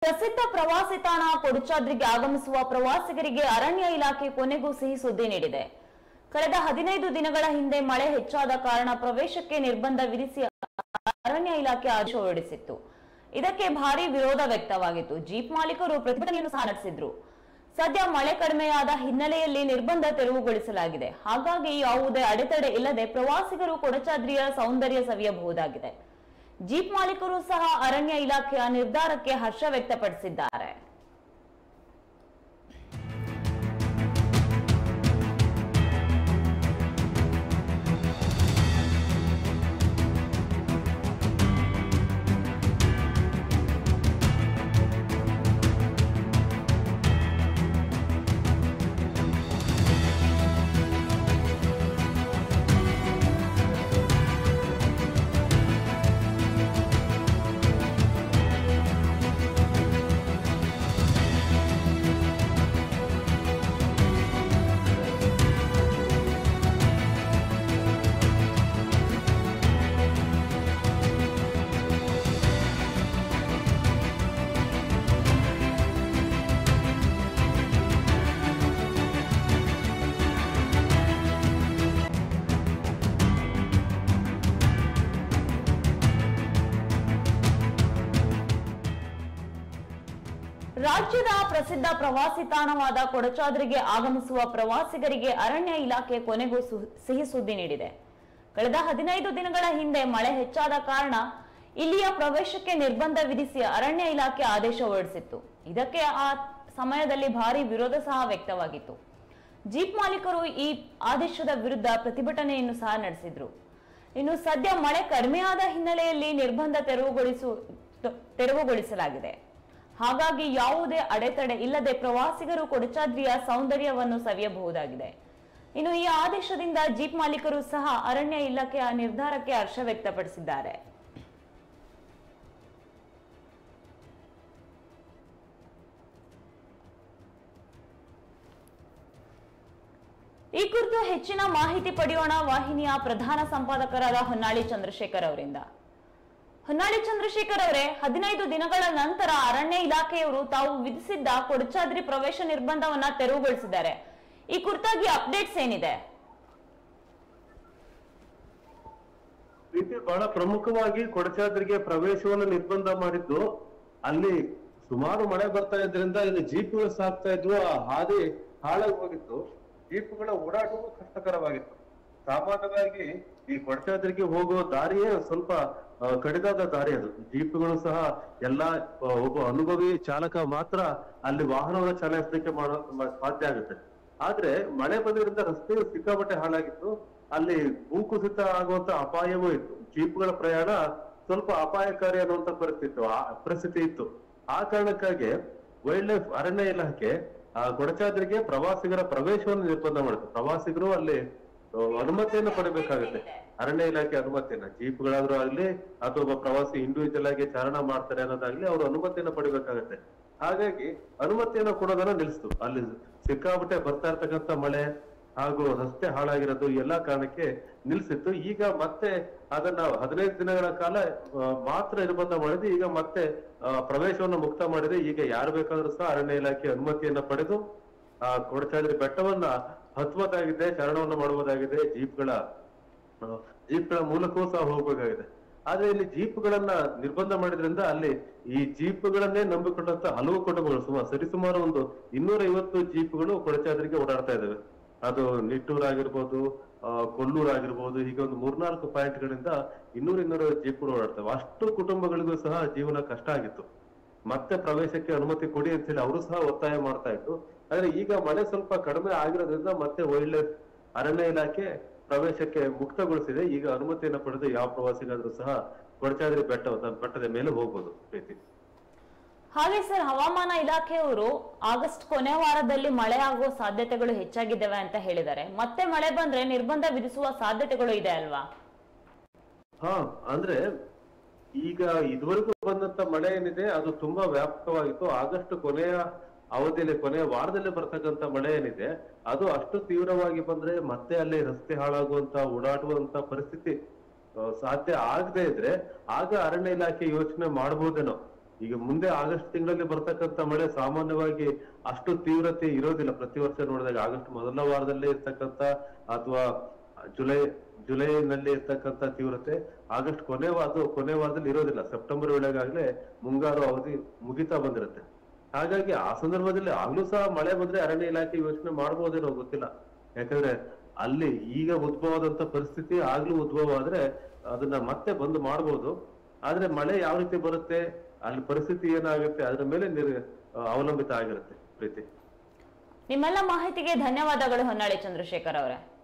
ಪ್ರಸಿದ್ಧ ಪ್ರವಾಸಿ ತಾಣ ಕೊಡಚಾದ್ರಿಗೆ ಆಗಮಿಸುವ ಪ್ರವಾಸಿಗರಿಗೆ ಅರಣ್ಯ ಇಲಾಖೆ ಕೊನೆಗೂ ಸಿಹಿ ಸುದ್ದಿ ನೀಡಿದೆ ಕಳೆದ ಹದಿನೈದು ದಿನಗಳ ಹಿಂದೆ ಮಳೆ ಹೆಚ್ಚಾದ ಕಾರಣ ಪ್ರವೇಶಕ್ಕೆ ನಿರ್ಬಂಧ ವಿಧಿಸಿ ಅರಣ್ಯ ಇಲಾಖೆ ಆದೇಶ ಹೊರಡಿಸಿತ್ತು ಇದಕ್ಕೆ ಭಾರಿ ವಿರೋಧ ವ್ಯಕ್ತವಾಗಿತ್ತು ಜೀಪ್ ಮಾಲೀಕರು ಪ್ರತಿಭಟನೆಯನ್ನು ಸಹ ನಡೆಸಿದ್ರು ಸದ್ಯ ಮಳೆ ಕಡಿಮೆಯಾದ ಹಿನ್ನೆಲೆಯಲ್ಲಿ ನಿರ್ಬಂಧ ತೆರವುಗೊಳಿಸಲಾಗಿದೆ ಹಾಗಾಗಿ ಯಾವುದೇ ಅಡೆತಡೆ ಇಲ್ಲದೆ ಪ್ರವಾಸಿಗರು ಕೊಡಚಾದ್ರಿಯ ಸೌಂದರ್ಯ ಸವಿಯಬಹುದಾಗಿದೆ ಜೀಪ್ ಮಾಲೀಕರು ಸಹ ಅರಣ್ಯ ಇಲಾಖೆಯ ನಿರ್ಧಾರಕ್ಕೆ ಹರ್ಷ ವ್ಯಕ್ತಪಡಿಸಿದ್ದಾರೆ ರಾಜ್ಯದ ಪ್ರಸಿದ್ಧ ಪ್ರವಾಸಿ ತಾಣವಾದ ಕೊಡಚಾದ್ರಿಗೆ ಆಗಮಿಸುವ ಪ್ರವಾಸಿಗರಿಗೆ ಅರಣ್ಯ ಇಲಾಖೆ ಕೊನೆಗೂ ಸು- ಸಿಹಿ ಸುದ್ದಿ ನೀಡಿದೆ ಕಳೆದ ಹದಿನೈದು ದಿನಗಳ ಹಿಂದೆ ಮಳೆ ಹೆಚ್ಚಾದ ಕಾರಣ ಇಲ್ಲಿಯ ಪ್ರವೇಶಕ್ಕೆ ನಿರ್ಬಂಧ ವಿಧಿಸಿ ಅರಣ್ಯ ಇಲಾಖೆ ಆದೇಶ ಹೊರಡಿಸಿತ್ತು ಇದಕ್ಕೆ ಆ ಸಮಯದಲ್ಲಿ ಭಾರಿ ವಿರೋಧ ಸಹ ವ್ಯಕ್ತವಾಗಿತ್ತು ಜೀಪ್ ಮಾಲೀಕರು ಈ ಆದೇಶದ ವಿರುದ್ಧ ಪ್ರತಿಭಟನೆಯನ್ನು ಸಹ ನಡೆಸಿದ್ರು ಇನ್ನು ಸದ್ಯ ಮಳೆ ಕಡಿಮೆಯಾದ ಹಿನ್ನೆಲೆಯಲ್ಲಿ ನಿರ್ಬಂಧ ತೆರವುಗೊಳಿಸು ತೆರವುಗೊಳಿಸಲಾಗಿದೆ ಹಾಗಾಗಿ ಯಾವುದೇ ಅಡೆತಡೆ ಇಲ್ಲದೆ ಪ್ರವಾಸಿಗರು ಕೊಡಚಾದ್ರಿಯ ಸೌಂದರ್ಯವನ್ನು ಸವಿಯಬಹುದಾಗಿದೆ ಇನ್ನು ಈ ಆದೇಶದಿಂದ ಜೀಪ್ ಮಾಲೀಕರು ಸಹ ಅರಣ್ಯ ಇಲಾಖೆಯ ನಿರ್ಧಾರಕ್ಕೆ ಹರ್ಷ ವ್ಯಕ್ತಪಡಿಸಿದ್ದಾರೆ ಈ ಕುರಿತು ಹೆಚ್ಚಿನ ಮಾಹಿತಿ ಪಡೆಯೋಣ ವಾಹಿನಿಯ ಪ್ರಧಾನ ಸಂಪಾದಕರಾದ ಹೊನ್ನಾಳಿ ಚಂದ್ರಶೇಖರ್ ಅವರಿಂದ ಹೊನ್ನಾಳಿ ಚಂದ್ರಶೇಖರ್ ಅವರೇ ಹದಿನೈದು ದಿನಗಳ ನಂತರ ಅರಣ್ಯ ಇಲಾಖೆಯವರು ತಾವು ವಿಧಿಸಿದ್ದ ಕೊಡಚಾದ್ರಿ ಪ್ರವೇಶ ನಿರ್ಬಂಧವನ್ನ ತೆರವುಗೊಳಿಸಿದ್ದಾರೆ ಈ ಕುರಿತಾಗಿ ಅಪ್ಡೇಟ್ಸ್ ಏನಿದೆ ಪ್ರೀತಿ ಬಹಳ ಪ್ರಮುಖವಾಗಿ ಕೊಡಚಾದ್ರಿಗೆ ಪ್ರವೇಶವನ್ನು ನಿರ್ಬಂಧ ಮಾಡಿದ್ದು ಅಲ್ಲಿ ಸುಮಾರು ಮಳೆ ಬರ್ತಾ ಇದ್ರಿಂದ ಇಲ್ಲಿ ಜೀಪ್ಗಳು ಸಾಕ್ತಾ ಇದ್ವು ಆ ಹಾದಿ ಹಾಳಾಗಿ ಹೋಗಿತ್ತು ಜೀಪ್ಗಳ ಓಡಾಟವೂ ಕಷ್ಟಕರವಾಗಿತ್ತು ಸಾಮಾನ್ಯವಾಗಿ ಈ ಕೊಡಚಾದ್ರಿಗೆ ಹೋಗುವ ದಾರಿಯೇ ಸ್ವಲ್ಪ ಆ, ಕಡಿದಾದ ದಾರಿ ಅದು ಜೀಪ್ಗಳು ಸಹ ಎಲ್ಲಾ ಆ, ಒಬ್ಬ ಅನುಭವಿ ಚಾಲಕ ಮಾತ್ರ ಅಲ್ಲಿ ವಾಹನವನ್ನು ಚಲಾಯಿಸಲಿಕ್ಕೆ ಮಾಡೋ ಮ- ಸಾಧ್ಯ ಆಗುತ್ತೆ ಆದ್ರೆ ಮಳೆ ಬಂದಿದ್ರಿಂದ ರಸ್ತೆಯು ಸಿಕ್ಕಾಪಟ್ಟೆ ಹಾಳಾಗಿತ್ತು ಅಲ್ಲಿ ಭೂಕುಸಿತ ಆಗುವಂತ ಅಪಾಯವೂ ಇತ್ತು ಜೀಪ್ಗಳ ಪ್ರಯಾಣ ಸ್ವಲ್ಪ ಅಪಾಯಕಾರಿ ಅನ್ನುವಂತ ಪರಿಸ್ಥಿತಿ ಇತ್ತು ಆ ಪರಿಸ್ಥಿತಿ ಇತ್ತು ಆ ಕಾರಣಕ್ಕಾಗಿ ವೈಲ್ಡ್ ಲೈಫ್ ಅರಣ್ಯ ಇಲಾಖೆ ಆ ಕೊಡಚಾದ್ರಿಗೆ ಪ್ರವಾಸಿಗರ ಪ್ರವೇಶವನ್ನು ನಿರ್ಬಂಧ ಮಾಡಿತು ಪ್ರವಾಸಿಗರು ಅಲ್ಲಿ ಆ, ಅನುಮತಿಯನ್ನು ಪಡಿಬೇಕಾಗುತ್ತೆ ಅರಣ್ಯ ಇಲಾಖೆ ಅನುಮತಿಯನ್ನ ಜೀಪ್ಗಳಾದ್ರೂ ಆಗ್ಲಿ ಅಥವಾ ಒಬ್ಬ ಪ್ರವಾಸಿ ಇಂಡಿವಿಜುವಲ್ ಆಗಿ ಚಾರಣ ಮಾಡ್ತಾರೆ ಅನ್ನೋದಾಗ್ಲಿ ಅವ್ರು ಅನುಮತಿಯನ್ನ ಪಡಿಬೇಕಾಗತ್ತೆ ಹಾಗಾಗಿ ಅನುಮತಿಯನ್ನ ಕೊಡೋದನ್ನ ನಿಲ್ಲಿಸ್ತು ಅಲ್ಲಿ ಸಿಕ್ಕಾಪಟ್ಟೆ ಬರ್ತಾ ಇರ್ತಕ್ಕಂಥ ಮಳೆ ಹಾಗೂ ರಸ್ತೆ ಹಾಳಾಗಿರೋದು ಈ ಎಲ್ಲಾ ಕಾರಣಕ್ಕೆ ನಿಲ್ಸಿತ್ತು ಈಗ ಮತ್ತೆ ಅದನ್ನ ಹದಿನೈದು ದಿನಗಳ ಕಾಲ ಆ, ಮಾತ್ರ ನಿರ್ಬಂಧ ಮಾಡಿದೆ ಈಗ ಮತ್ತೆ ಆ, ಪ್ರವೇಶವನ್ನು ಮುಕ್ತ ಮಾಡಿದೆ ಈಗ ಯಾರು ಬೇಕಾದ್ರೂ ಸಹ ಅರಣ್ಯ ಇಲಾಖೆ ಅನುಮತಿಯನ್ನ ಪಡೆದು ಆ ಕೊಡಚಾದ್ರಿ ಬೆಟ್ಟವನ್ನ ಹತ್ತುವುದಾಗಿದೆ ಚಾರಣವನ್ನು ಮಾಡುವುದಾಗಿದೆ ಜೀಪ್ಗಳ ಆ, ಜೀಪ್ಗಳ ಮೂಲಕವೂ ಸಹ ಹೋಗ್ಬೇಕಾಗಿದೆ ಆದ್ರೆ ಇಲ್ಲಿ ಜೀಪ್ಗಳನ್ನ ನಿರ್ಬಂಧ ಮಾಡಿದ್ರಿಂದ ಅಲ್ಲಿ ಈ ಜೀಪ್ಗಳನ್ನೇ ನಂಬಿಕೊಂಡಂತ ಹಲವು ಕುಟುಂಬಗಳು ಸುಮಾರು ಸರಿಸುಮಾರು ಒಂದು ಇನ್ನೂರ ಐವತ್ತು ಜೀಪ್ಗಳು ಕೊಡಚಾದ್ರಿಗೆ ಓಡಾಡ್ತಾ ಇದಾವೆ ಅದು ನಿಟ್ಟೂರ್ ಆಗಿರ್ಬೋದು ಆ, ಕೊಲ್ಲೂರ್ ಆಗಿರ್ಬೋದು ಹೀಗೆ ಒಂದು ಮೂರ್ನಾಲ್ಕು ಪಾಯಿಂಟ್ ಗಳಿಂದ ಇನ್ನೂರ ಇನ್ನೂರ ಜೀಪ್ಗಳು ಓಡಾಡ್ತವೆ ಅಷ್ಟು ಕುಟುಂಬಗಳಿಗೂ ಸಹ ಜೀವನ ಕಷ್ಟ ಆಗಿತ್ತು ಮತ್ತೆ ಪ್ರವೇಶಕ್ಕೆ ಅನುಮತಿ ಕೊಡಿ ಅಂತ ಹೇಳಿ ಅವರು ಸಹ ಒತ್ತಾಯ ಮಾಡ್ತಾ ಇತ್ತು ಆದ್ರೆ ಈಗ ಮಳೆ ಸ್ವಲ್ಪ ಕಡಿಮೆ ಆಗಿರೋದ್ರಿಂದ ಮತ್ತೆ ವೈಲ್ಡ್ ಲೈಫ್ ಅರಣ್ಯ ಇಲಾಖೆ ಪ್ರವೇಶಕ್ಕೆ ಮುಕ್ತಗೊಳಿಸಿದೆ ಈಗ ಅನುಮತಿಯನ್ನು ಪಡೆದು ಯಾವ ಪ್ರವಾಸಿಗಾದ್ರೂ ಸಹ ಕೊಡಚಾದ್ರಿ ಬೆಟ್ಟ ಬೆಟ್ಟದ ಮೇಲೆ ಹೋಗ್ಬೋದು ಪ್ರೀತಿ ಹಾಗೆ ಸರ್ ಹವಾಮಾನ ಇಲಾಖೆಯವರು ಆಗಸ್ಟ್ ಕೊನೆ ವಾರದಲ್ಲಿ ಮಳೆ ಆಗುವ ಸಾಧ್ಯತೆಗಳು ಹೆಚ್ಚಾಗಿದ್ದಾವೆ ಅಂತ ಹೇಳಿದ್ದಾರೆ ಮತ್ತೆ ಮಳೆ ಬಂದ್ರೆ ನಿರ್ಬಂಧ ವಿಧಿಸುವ ಸಾಧ್ಯತೆಗಳು ಇದೆ ಅಲ್ವಾ ಹಾ ಅಂದ್ರೆ ಈಗ ಇದುವರೆಗೂ ಬಂದಂತ ಮಳೆ ಏನಿದೆ ಅದು ತುಂಬಾ ವ್ಯಾಪಕವಾಗಿತ್ತು ಆಗಸ್ಟ್ ಕೊನೆಯ ಅವಧಿಯಲ್ಲಿ ಕೊನೆಯ ವಾರದಲ್ಲಿ ಬರ್ತಕ್ಕಂತ ಮಳೆ ಏನಿದೆ ಅದು ಅಷ್ಟು ತೀವ್ರವಾಗಿ ಬಂದ್ರೆ ಮತ್ತೆ ಅಲ್ಲಿ ರಸ್ತೆ ಹಾಳಾಗುವಂತ ಓಡಾಡುವಂತ ಪರಿಸ್ಥಿತಿ ಆ, ಸಾಧ್ಯ ಆಗದೆ ಇದ್ರೆ ಆಗ ಅರಣ್ಯ ಇಲಾಖೆ ಯೋಚನೆ ಮಾಡಬಹುದೇನೋ ಈಗ ಮುಂದೆ ಆಗಸ್ಟ್ ತಿಂಗಳಲ್ಲಿ ಬರ್ತಕ್ಕಂಥ ಮಳೆ ಸಾಮಾನ್ಯವಾಗಿ ಅಷ್ಟು ತೀವ್ರತೆ ಇರೋದಿಲ್ಲ ಪ್ರತಿ ವರ್ಷ ನೋಡಿದಾಗ ಆಗಸ್ಟ್ ಮೊದಲ ವಾರದಲ್ಲೇ ಇರ್ತಕ್ಕಂಥ ಅಥವಾ ಜುಲೈ ಜುಲೈನಲ್ಲಿ ಇರ್ತಕ್ಕಂಥ ತೀವ್ರತೆ ಆಗಸ್ಟ್ ಕೊನೆ ವಾರ ಕೊನೆ ವಾರದಲ್ಲಿ ಇರೋದಿಲ್ಲ ಸೆಪ್ಟೆಂಬರ್ ವೇಳೆಗಾಗ್ಲೇ ಮುಂಗಾರು ಅವಧಿ ಮುಗಿತಾ ಬಂದಿರುತ್ತೆ ಹಾಗಾಗಿ ಆ ಸಂದರ್ಭದಲ್ಲಿ ಆಗ್ಲೂ ಸಹ ಮಳೆ ಬಂದ್ರೆ ಅರಣ್ಯ ಇಲಾಖೆ ಯೋಚನೆ ಮಾಡ್ಬೋದೇನೋ ಗೊತ್ತಿಲ್ಲ ಯಾಕಂದ್ರೆ ಅಲ್ಲಿ ಈಗ ಉದ್ಭವವಾದಂತ ಪರಿಸ್ಥಿತಿ ಆಗ್ಲೂ ಉದ್ಭವ ಆದ್ರೆ ಅದನ್ನ ಮತ್ತೆ ಬಂದು ಮಾಡ್ಬೋದು ಆದ್ರೆ ಮಳೆ ಯಾವ ರೀತಿ ಬರುತ್ತೆ ಅಲ್ಲಿ ಪರಿಸ್ಥಿತಿ ಏನಾಗುತ್ತೆ ಅದ್ರ ಮೇಲೆ ನಿರ್ ಅವಲಂಬಿತ ಆಗಿರುತ್ತೆ ಪ್ರೀತಿ ನಿಮ್ಮೆಲ್ಲ ಮಾಹಿತಿಗೆ ಧನ್ಯವಾದಗಳು ಹೊನ್ನಾಳಿ ಚಂದ್ರಶೇಖರ್ ಅವರೇ